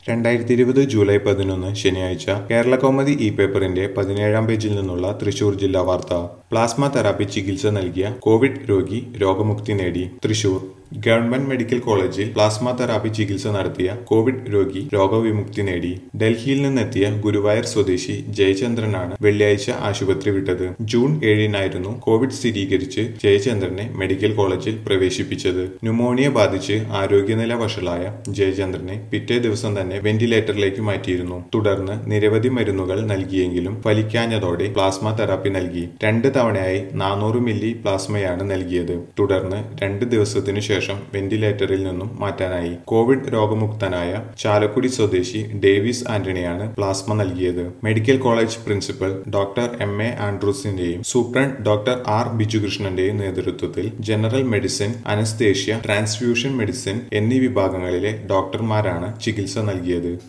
രണ്ടായിരത്തി ഇരുപത് ജൂലൈ പതിനൊന്ന് ശനിയാഴ്ച കേരള കൗമുദി ഇ പേപ്പറിന്റെ പതിനേഴാം പേജിൽ നിന്നുള്ള തൃശൂർ ജില്ലാ വാർത്ത പ്ലാസ്മ തെറാപ്പി ചികിത്സ നൽകിയ കോവിഡ് രോഗി രോഗമുക്തി നേടി തൃശൂർ ഗവൺമെന്റ് മെഡിക്കൽ കോളേജിൽ പ്ലാസ്മ തെറാപ്പി ചികിത്സ നടത്തിയ കോവിഡ് രോഗി രോഗവിമുക്തി നേടി ഡൽഹിയിൽ നിന്നെത്തിയ ഗുരുവായൂർ സ്വദേശി ജയചന്ദ്രനാണ് വെള്ളിയാഴ്ച ആശുപത്രി വിട്ടത് ജൂൺ ഏഴിനായിരുന്നു കോവിഡ് സ്ഥിരീകരിച്ച് ജയചന്ദ്രനെ മെഡിക്കൽ കോളേജിൽ പ്രവേശിപ്പിച്ചത് ന്യൂമോണിയ ബാധിച്ച് ആരോഗ്യനില വഷളായ ജയചന്ദ്രനെ പിറ്റേ ദിവസം തന്നെ വെന്റിലേറ്ററിലേക്ക് മാറ്റിയിരുന്നു തുടർന്ന് നിരവധി മരുന്നുകൾ നൽകിയെങ്കിലും ഫലിക്കാഞ്ഞതോടെ പ്ലാസ്മ തെറാപ്പി നൽകി രണ്ട് തവണയായി നാനൂറ് മില്ലി പ്ലാസ്മയാണ് നൽകിയത് തുടർന്ന് രണ്ട് ദിവസത്തിനു ശേഷം വെന്റിലേറ്ററിൽ നിന്നും മാറ്റാനായി കോവിഡ് രോഗമുക്തനായ ചാലക്കുടി സ്വദേശി ഡേവിസ് ആന്റണിയാണ് പ്ലാസ്മ നൽകിയത് medical college principal doctor M A ആൻഡ്രൂസിന്റെയും സൂപ്രണ്ട് ഡോക്ടർ ആർ ബിജുകൃഷ്ണന്റെയും നേതൃത്വത്തിൽ general medicine anaesthesia transfusion medicine എന്നീ വിഭാഗങ്ങളിലെ ഡോക്ടർമാരാണ് ചികിത്സ നൽകിയത്